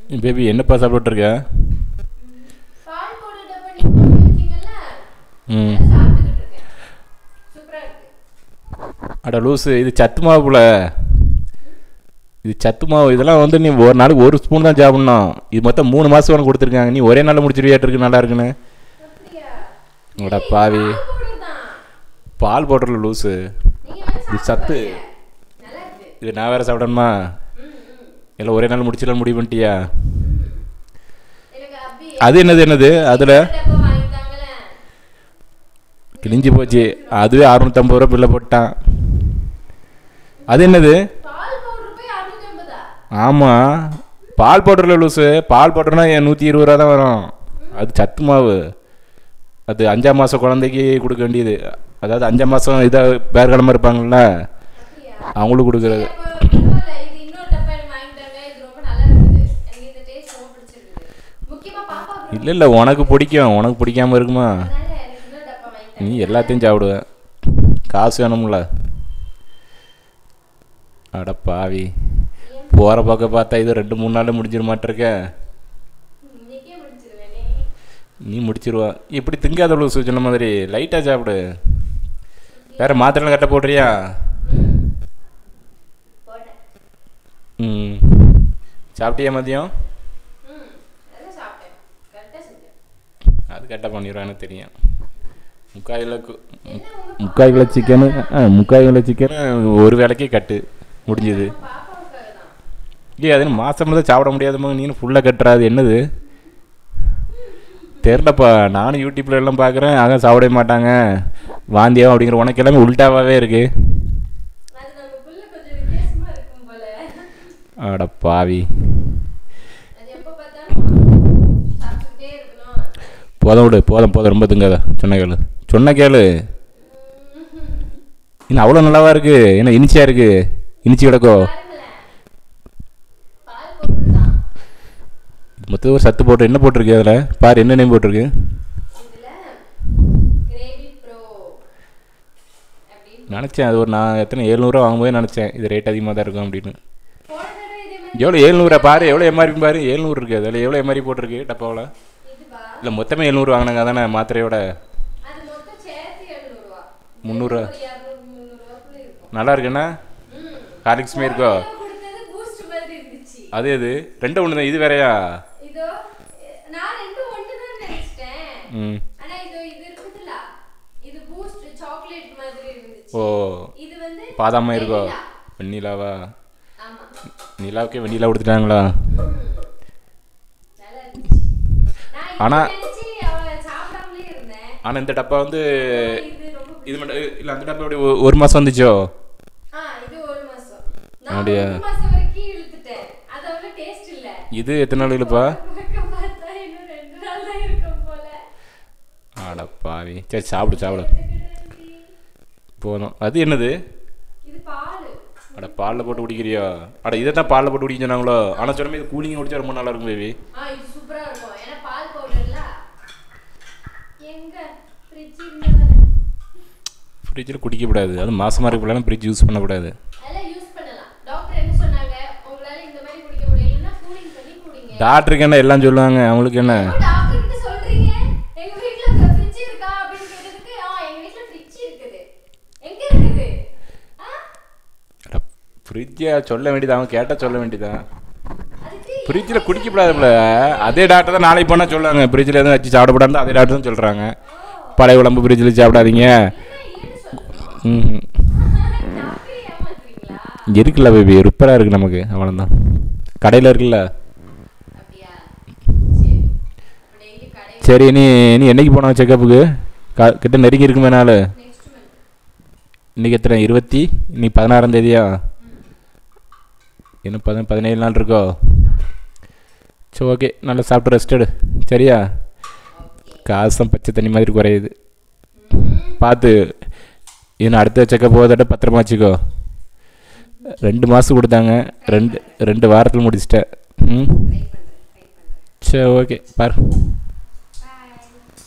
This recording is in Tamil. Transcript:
பேபி என்னப்பா சாப்பிட்டுருக்க பால் பவுடர் டப்பா நீங்க போட்டு வச்சீங்கல்ல ம் அதை சாப்பிட்டுக்கிட்டு இருக்கேன் சூப்பரா இருக்கு அட லூஸு இது சத்து மாவு போல இது சத்து மாவு இதெல்லாம் வந்து நீ ஒரு நாளைக்கு ஒரு ஸ்பூன் தான் சாப்பிட்ணும் இது மொத்தம் மூணு மாதம் உனக்கு கொடுத்துருக்காங்க நீ ஒரே நாளில் முடிச்சிருவியாட்டு இருக்கு நல்லா இருக்குன்னு அப்படியா அட பாவி பால் பவுடர் தான் பால் போட்டுறல லூஸு நீங்க வேணா இது சாப்பிட்டு சத்து. பாருங்க. நல்லா இருக்கு இது நான் வேற சாப்பிடணுமா ம் ம் இல்லை ஒரே நாள் முடிச்சிடலாம் முடிவு பண்ணிட்டியா எனக்கு அப்படி அது என்னது என்னது அதில் டப்பா வாங்கி தாங்களே கிழிஞ்சு போச்சு அதுவே அறுநூத்தம்பது ரூபா பில்லை போட்டான் அது என்னது பால் பவுடர் போய் அறுநூத்தி ஐம்பதா ஆமாம் பால் பவுடரில் லூஸு பால் பவுடர்னா நூற்றி இருபது ரூபா தான் வரும் அது சத்து மாவு அது அஞ்சாம் மாதம் குழந்தைக்கு கொடுக்க வேண்டியது அதாவது அஞ்சாம் மாதம் இதாக பேர்கிழமை இருப்பாங்கள்ல அப்படியா அவங்களுக்கு கொடுக்குறது அப்ப பரவாயில்ல, இது இன்னொரு டப்பா எனக்கு வாங்கி தாங்க இது ரொம்ப நல்லா இருக்குது எனக்கு இந்த டேஸ்ட் ரொம்ப பிடிச்சிருக்குது முக்கியமா பாப்பா இல்லை இல்லை உனக்கு பிடிக்கும் உனக்கு பிடிக்காம இருக்குமா அதனால எனக்கு இன்னொரு டப்பா வாங்கி நீ தாங்க. எல்லாத்தையும் சாப்பிடுவ காசு வேணும்ல அட பாவி போகிற பக்கம் பார்த்தா இது ரெண்டு மூணு நாளில் முடிஞ்சிட மாட்டிருக்க இன்னைக்கே முடிச்சிருவேனே நீ முடிச்சிருவா இப்படி திங்காத லூசு சொன்ன மாதிரி லைட்டாக சாப்பிடு வேற மாத்திரை கட்ட போடுறியா ம். போட்டேன் ம் சாப்பிட்டியா மதியம் ம் அதெல்லாம் சாப்பிட்டேன் கரெக்டாக செஞ்சேன் அது கரெக்டாக பண்ணிடுவேன் எனக்கு தெரியும் முக்கால் கிலோ கு- என்ன உங்க முக்கால் கிலோ சிக்கனு ஆ முக்கால் கிலோ சிக்கனு ஒரு வேளைக்கே கட்டு முடிஞ்சுது பாப்பாவுக்காக தான் ஏய் அது மாதம் தான் சாப்பிட முடியாதம்மா நீனு ஃபுல்லாக கட்டுறாது என்னது தெரிலப்பா நானும் யூடியூப்ல எல்லாம் பார்க்குறேன் ஆக சாப்பிடவே மாட்டாங்க வாந்தியாவும் அப்படிங்கிற உனக்கு எல்லாமே உல்டாவாகவே இருக்கு அது நம்ம புள்ள கொஞ்சம் வித்தியாசமா இருக்கும் போல அட பாவி அது எப்போ பார்த்தாலும் சாப்பிட்டுக்கிட்டே இருக்கணும் போதும் விடு போதும் போதும் ரொம்ப திங்காத சொன்ன கேளு சொன்ன கேளு இன்னும் அவ்வளோ நல்லாவா இருக்கு என்ன இனிச்சியா இருக்கு இனிச்சி கிடக்கோ பாருங்களேன் பால் பவுடர் தான் மொத்தம் ஒரு சத்து போட்டு என்ன போட்டிருக்கு அதில் பாரு என்ன நேம் போட்டிருக்கு இதுல கிரேவி ப்ரோ அப்படின்னு நினச்சேன் அது ஒரு நான் எத்தனை எழுநூறுவா வாங்கும்போது நினச்சேன் இது ரேட் அதிகமாக தான் இருக்கும் அப்படின்னு போன தடவை இதே மாதிரி எவ்வளோ எழுநூறுவா பாரு எவ்வளோ எம்ஆர்பி பாரு எழுநூறு இருக்குது அதில் எவ்வளோ எம்ஆர்பி போட்டிருக்கு டப்பாவில் இதுவா இல்லை மொத்தமே எழுநூறு வாங்கினாங்க அதானே மாத்திரையோட அது மொத்தம் சேர்த்து எழுநூறுவா முந்நூறுவா இரநூறு முந்நூறுவாக்குள்ள இருக்கும் நல்லா இருக்குண்ணா ம் ஹார்லிக்ஸ்மே இருக்கோ இதோ கொடுத்தது பூஸ்ட் மாதிரி இருந்துச்சு அது எது ரெண்டு ஒன்று தான் இது வேறையா இதோ நான் ரெண்டும் ஒன்று தான் நினைச்சிட்டேன் ம் ஆனா இது இது இருக்குதுல்ல இது பூஸ்ட் சாக்லேட் மாதிரி இருந்துச்சு ஓ இது வந்து பாதாமா இருக்கோ vanilla. வெண்ணிலாவா ஆமா நிலாவுக்கே வெண்ணிலா கொடுத்துட்டாங்களா ம். நல்லா இருந்துச்சு நான் ஆனா- ஆனா நினைச்சு அவ சாப்பிடாமலே இருந்தேன் ஆனால் இந்த டப்பா வந்து இது ரொம்ப இது மட்டும் இல்லை அந்த டப்பா எப்படி ஒ- ஒரு மாதம் வந்துச்சோ ஆ இது ஒரு மாசம் நான் அப்படியா? ஒரு மாசம் வரைக்கும் இழுத்துட்டேன் அது அவ்வளவு டேஸ்ட் இல்ல இது எத்தனை நாள் இல்லைப்பா பக்கம் பார்த்தா இன்னும் ரெண்டு நாள் தான் இருக்கும் போல ஆட பாவி சரி சாப்பிடு சாப்பிடு போதும் அது என்னது இது பால் அட பாலில் போட்டு குடிக்கிறியா அட இதை தான் பாலில் போட்டு குடிக்க சொன்னாங்களோ ஆனால் சொன்ன இது கூலிங் குடிச்சா ரொம்ப நல்லா இருக்கும் பேபி ஆ இது சூப்பரா இருக்கும் ஏன்னா பால் பவுடர்ல எங்க ஃப்ரிட்ஜ் இருந்தா ஃப்ரிட்ஜில் குடிக்கக்கூடாது அது மாசமாக இருக்கக்கூடாது ஃப்ரிட்ஜ் யூஸ் பண்ணக்கூடாது அதெல்லாம் யூஸ் பண்ணலாம் டாக்டர் என்ன சொன்னாங்க உங்களால இந்த மாதிரி குடிக்க முடியலன்னா கூலிங் பண்ணி குடிங்க டாக்டருக்கு என்ன எல்லாம் சொல்லுவாங்க அவங்களுக்கு என்ன டாக்டர் கிட்ட சொல்றீங்க எங்க வீட்ல ஃப்ரிட்ஜ் இருக்கா அப்படின்னு கேட்டதுக்கு ஆ எங்க வீட்ல ஃப்ரிட்ஜ் இருக்குது எங்க இருக்குது ஆ ஃப்ரிட்ஜை சொல்ல வேண்டியது அவன் கேட்டால் சொல்ல வேண்டியதான் அதுக்கு ஃப்ரிட்ஜில் குடிக்கக்கூடாதுல அதே டாக்டர் தான் நாளைக்கு போனால் சொல்லுவாங்க ஃப்ரிட்ஜில் எதுவும் வச்சு சாப்பிடக்கூடாது அதே டாக்டர் தான் சொல்கிறாங்க பழைய உடம்பு ஃப்ரிட்ஜில் சாப்பிடாதீங்க ஏன்னு சொல்றீங்க ம் டாக்டர் ஏமாத்துறீங்களா இருக்குல்ல பேபி ரிப்பராக இருக்குது நமக்கு அவ்வளோதான் கடையில் இருக்குல்ல அப்படியா சரி அப்ப டெய்லி கடை சரி நீ நீ என்னைக்கு போனோம் செக்கப்புக்கு க கிட்ட நெருங்கி இருக்குமே நாள் நெக்ஸ்ட் மந்த் இன்றைக்கி எத்தனை இருபத்தி இன்னைக்கு பதினாறாம் தேதியா இன்னும் பதி பதினேழு நாள் இருக்கோ சரி ஓகே நல்லா சாப்பிட்டு ரெஸ்ட் எடு சரியா காசும் பச்சை தண்ணி மாதிரி குறையுது பார்த்து இன்னும் அடுத்த செக்கப் போவதட்ட பத்திரமா வச்சுக்கோ ரெண்டு மாதம் கொடுத்தாங்க ரெண்டு ரெண்டு வாரத்தில் முடிச்சிட்டேன் ம் ட்ரை பண்றேன் ட்ரை பண்றேன் சரி ஓகே பாரு